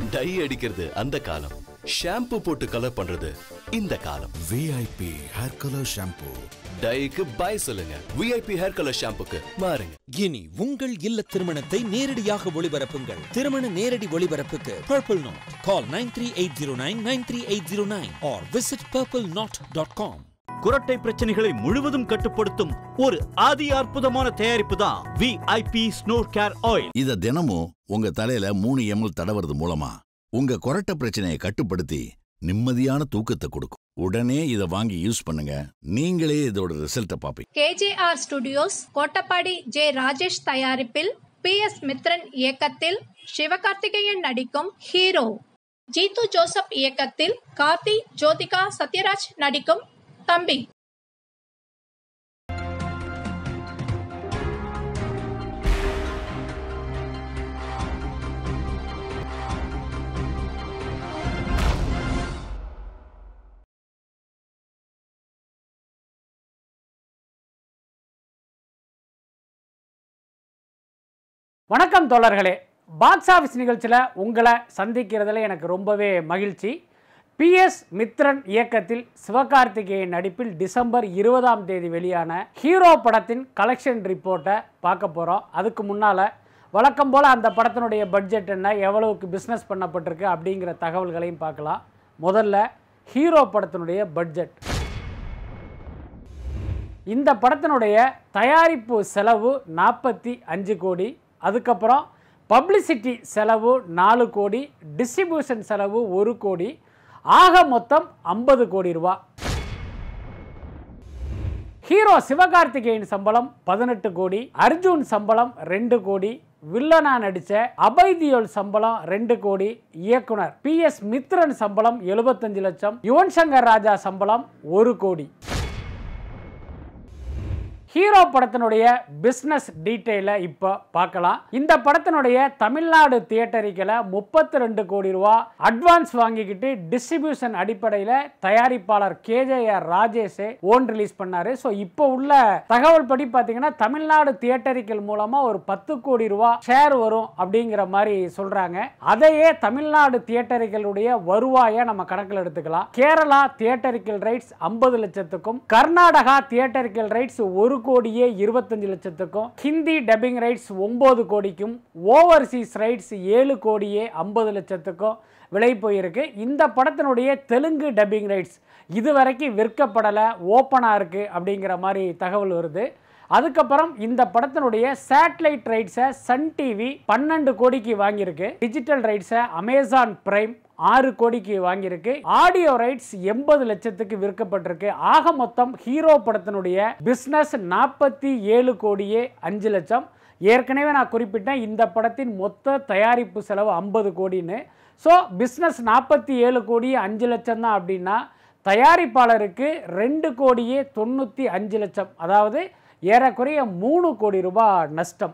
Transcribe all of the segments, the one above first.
tie அடிக்கிறது அந்த காலம் ஷாம்பு போட்டு கலர் பண்றது இந்த காலம் விஐபி ஹேர் கலர் ஷாம்பூ டைக்கு பை சொல்லுங்க விஐபி ஹேர் கலர் ஷாம்புக்கு மாறுங்க இனி உங்கள் இல்ல திருமணத்தை நேரடியாக ஒளிபரப்புங்கள் திருமண நேரடி ஒளிபரப்புக்கு purple knot call nine three eight zero nine nine three eight zero nine or visit purple knot dot com குரட்டை பிரச்சனைகளை முழுவதும் கட்டுப்படுத்தும் ஒரு அதி அற்புதமான தயாரிப்பு தான் விஐபி ஸ்னோர் கேர் ஆயில் இத தினமும் உங்க தலையில மூணு எம்எல் தடவுறது மூலமா உங்க கொரட்டை பிரச்சனையை கட்டுப்படுத்தி நிம்மதியான தூக்கத்தை கொடுக்கும் உடனே இத வாங்கி யூஸ் பண்ணுங்க நீங்களே இதோட ரிசல்ட்டை பாப்பீங்க KJR studios Kottapadi J Rajesh தயாரிப்பில் பி எஸ் மித்ரன் இயக்கத்தில் சிவகார்த்திகேயன் நடிக்கும் ஹீரோ ஜீத்து ஜோசப் இயக்கத்தில் கார்த்தி ஜோதிகா சத்யராஜ் நடிக்கும் தம்பி வணக்கம் தோழர்களே பாக்ஸ் ஆஃபீஸ் நிகழ்ச்சியில் உங்களை சந்திக்கிறதுல எனக்கு ரொம்பவே மகிழ்ச்சி பிஎஸ் மித்ரன் இயக்கத்தில் சிவகார்த்திகேயன் நடிப்பில் டிசம்பர் இருபதாம் தேதி வெளியான ஹீரோ படத்தின் கலெக்ஷன் ரிப்போர்ட்டை பார்க்க போகிறோம் அதுக்கு முன்னால் வழக்கம் போல் அந்த படத்தினுடைய பட்ஜெட் என்ன எவ்வளவுக்கு பிஸ்னஸ் பண்ணப்பட்டிருக்கு அப்படிங்கிற தகவல்களையும் பார்க்கலாம் முதல்ல ஹீரோ படத்தினுடைய பட்ஜெட் இந்த படத்தினுடைய தயாரிப்பு செலவு நாற்பத்தி அஞ்சு கோடி அதுக்கப்புறம் பப்ளிசிட்டி செலவு நாலு கோடி டிஸ்ட்ரிபியூஷன் செலவு ஒரு கோடி ஆக மொத்தம் ஐம்பது கோடி ரூபா ஹீரோ சிவகார்த்திகேயன் சம்பளம் பதினெட்டு கோடி அர்ஜுன் சம்பளம் ரெண்டு கோடி வில்லனா நடிச்ச அபைதியோல் சம்பளம் ரெண்டு கோடி இயக்குனர் பி எஸ் மித்ரன் சம்பளம் எழுபத்தஞ்சு லட்சம் யுவன் சங்கர் ராஜா சம்பளம் ஒரு கோடி ஹீரோ படத்தினுடைய பிஸ்னஸ் டீட்டெயிலை இப்போ பார்க்கலாம் இந்த படத்தினுடைய தமிழ்நாடு தியேட்டரிக்கில் முப்பத்தி ரெண்டு கோடி ரூபா அட்வான்ஸ் வாங்கிக்கிட்டு டிஸ்ட்ரிபியூஷன் அடிப்படையில் தயாரிப்பாளர் கேஜேஆர் ராஜேஷே ஓன் ரிலீஸ் பண்ணாரு ஸோ இப்போ உள்ள தகவல் படி பார்த்தீங்கன்னா தமிழ்நாடு தியேட்டரிக்கல் மூலமாக ஒரு பத்து கோடி ரூபா ஷேர் வரும் அப்படிங்கிற மாதிரி சொல்றாங்க அதையே தமிழ்நாடு தியேட்டரிகளுடைய வருவாயை நம்ம கணக்கில் எடுத்துக்கலாம் கேரளா தியேட்டரிக்கல் ரைட்ஸ் ஐம்பது லட்சத்துக்கும் கர்நாடகா தியேட்டரிக்கல் ரைட்ஸ் ஒரு கோடியே இருபத்தஞ்சு லட்சத்துக்கும் ஹிந்தி டப்பிங் ரைட்ஸ் ஒன்பது கோடிக்கும் ஓவர்சீஸ் ரைட்ஸ் ஏழு கோடியே ஐம்பது லட்சத்துக்கும் விலை போயிருக்கு இந்த படத்தினுடைய தெலுங்கு டப்பிங் ரைட்ஸ் இதுவரைக்கும் விற்கப்படலை ஓப்பனாக இருக்குது அப்படிங்கிற மாதிரி தகவல் வருது அதுக்கப்புறம் இந்த படத்தினுடைய சேட்டலைட் ரைட்ஸை சன் டிவி பன்னெண்டு கோடிக்கு வாங்கியிருக்கு டிஜிட்டல் ரைட்ஸை அமேசான் பிரைம் ஆறு கோடிக்கு வாங்கியிருக்கு ஆடியோ ரைட்ஸ் எண்பது லட்சத்துக்கு விற்கப்பட்டிருக்கு ஆக மொத்தம் ஹீரோ படத்தினுடைய பிஸ்னஸ் நாற்பத்தி ஏழு கோடியே அஞ்சு லட்சம் ஏற்கனவே நான் குறிப்பிட்டேன் இந்த படத்தின் மொத்த தயாரிப்பு செலவு ஐம்பது கோடின்னு ஸோ பிஸ்னஸ் நாற்பத்தி ஏழு கோடி அஞ்சு லட்சம் தான் அப்படின்னா தயாரிப்பாளருக்கு ரெண்டு கோடியே தொண்ணூற்றி அஞ்சு லட்சம் அதாவது ஏறக்குறைய மூணு கோடி ரூபாய் நஷ்டம்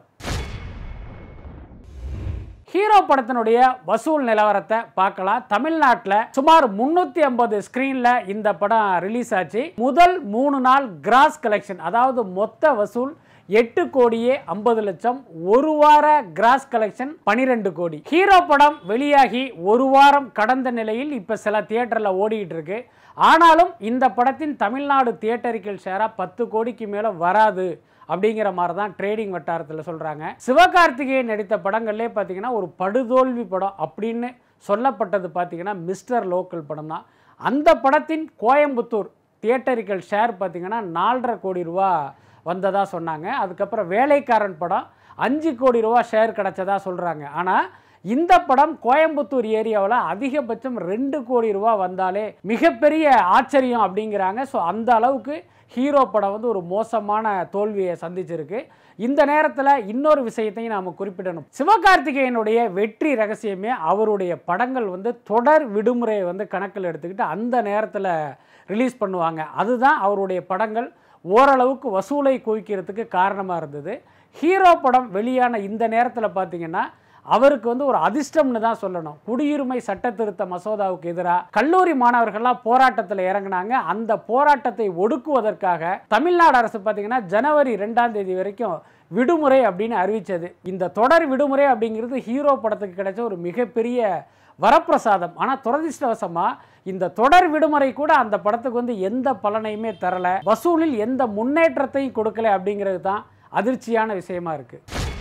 ஹீரோ படத்தினுடைய வசூல் நிலவரத்தை பார்க்கலாம் தமிழ்நாட்டில் சுமார் முன்னூற்றி ஐம்பது ஸ்க்ரீனில் இந்த படம் ரிலீஸ் ஆச்சு முதல் மூணு நாள் கிராஸ் கலெக்ஷன் அதாவது மொத்த வசூல் எட்டு கோடியே ஐம்பது லட்சம் ஒரு வார கிராஸ் கலெக்ஷன் பனிரெண்டு கோடி ஹீரோ படம் வெளியாகி ஒரு வாரம் கடந்த நிலையில் இப்போ சில தியேட்டரில் ஓடிக்கிட்டு இருக்கு ஆனாலும் இந்த படத்தின் தமிழ்நாடு தியேட்டரிக்கல் ஷேராக பத்து கோடிக்கு மேலே வராது அப்படிங்கிற மாதிரி தான் ட்ரேடிங் வட்டாரத்தில் சொல்கிறாங்க சிவகார்த்திகேயன் நடித்த படங்கள்லே பார்த்தீங்கன்னா ஒரு படுதோல்வி படம் அப்படின்னு சொல்லப்பட்டது பார்த்தீங்கன்னா மிஸ்டர் லோக்கல் படம் தான் அந்த படத்தின் கோயம்புத்தூர் தியேட்டரிக்கல் ஷேர் பார்த்தீங்கன்னா நாலரை கோடி ரூபா வந்ததாக சொன்னாங்க அதுக்கப்புறம் வேலைக்காரன் படம் அஞ்சு கோடி ரூபா ஷேர் கிடச்சதா சொல்கிறாங்க ஆனால் இந்த படம் கோயம்புத்தூர் ஏரியாவில் அதிகபட்சம் ரெண்டு கோடி ரூபா வந்தாலே மிகப்பெரிய ஆச்சரியம் அப்படிங்கிறாங்க ஸோ அந்த அளவுக்கு ஹீரோ படம் வந்து ஒரு மோசமான தோல்வியை சந்திச்சிருக்கு இந்த நேரத்தில் இன்னொரு விஷயத்தையும் நாம் குறிப்பிடணும் சிவகார்த்திகேயனுடைய வெற்றி ரகசியமே அவருடைய படங்கள் வந்து தொடர் விடுமுறையை வந்து கணக்கில் எடுத்துக்கிட்டு அந்த நேரத்தில் ரிலீஸ் பண்ணுவாங்க அதுதான் அவருடைய படங்கள் ஓரளவுக்கு வசூலை குவிக்கிறதுக்கு காரணமாக இருந்தது ஹீரோ படம் வெளியான இந்த நேரத்தில் பார்த்தீங்கன்னா அவருக்கு வந்து ஒரு அதிர்ஷ்டம்னு தான் சொல்லணும் குடியுரிமை சட்ட திருத்த மசோதாவுக்கு எதிராக கல்லூரி மாணவர்கள்லாம் போராட்டத்தில் இறங்கினாங்க அந்த போராட்டத்தை ஒடுக்குவதற்காக தமிழ்நாடு அரசு பார்த்தீங்கன்னா ஜனவரி ரெண்டாம் தேதி வரைக்கும் விடுமுறை அப்படின்னு அறிவிச்சது இந்த தொடர் விடுமுறை அப்படிங்கிறது ஹீரோ படத்துக்கு கிடைச்ச ஒரு மிகப்பெரிய வரப்பிரசாதம் ஆனால் துரதிர்ஷ்டவசமாக இந்த தொடர் விடுமுறை கூட அந்த படத்துக்கு வந்து எந்த பலனையுமே தரல வசூலில் எந்த முன்னேற்றத்தையும் கொடுக்கல அப்படிங்கிறது தான் அதிர்ச்சியான விஷயமா இருக்கு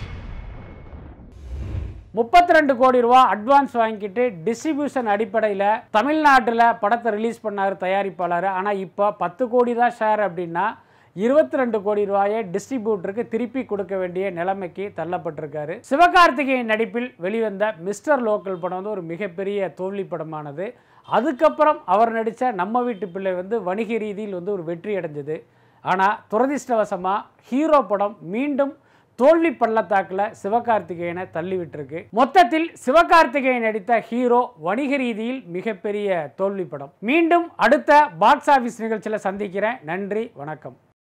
முப்பத்தி ரெண்டு கோடி ரூபா அட்வான்ஸ் வாங்கிட்டு டிஸ்ட்ரிபியூஷன் அடிப்படையில் தமிழ்நாட்டில் படத்தை ரிலீஸ் பண்ணார் தயாரிப்பாளர் ஆனால் இப்போ பத்து கோடி தான் ஷேர் அப்படின்னா இருபத்தி ரெண்டு கோடி ரூபாயை டிஸ்ட்ரிபியூட்டருக்கு திருப்பி கொடுக்க வேண்டிய நிலைமைக்கு தள்ளப்பட்டிருக்காரு சிவகார்த்திகேயன் நடிப்பில் வெளிவந்த மிஸ்டர் லோக்கல் படம் வந்து ஒரு மிகப்பெரிய தோல்வி படமானது அதுக்கப்புறம் அவர் நடித்த நம்ம வீட்டு பிள்ளை வந்து வணிக ரீதியில் வந்து ஒரு வெற்றி அடைஞ்சது ஆனால் துரதிர்ஷ்டவசமாக ஹீரோ படம் மீண்டும் தோல்வி பள்ளத்தாக்கில் சிவகார்த்திகேயனை தள்ளி விட்டுருக்கு மொத்தத்தில் சிவகார்த்திகேயன் நடித்த ஹீரோ வணிக ரீதியில் மிகப்பெரிய தோல்வி படம் மீண்டும் அடுத்த பாக்ஸ் ஆஃபீஸ் நிகழ்ச்சியில் சந்திக்கிறேன் நன்றி வணக்கம்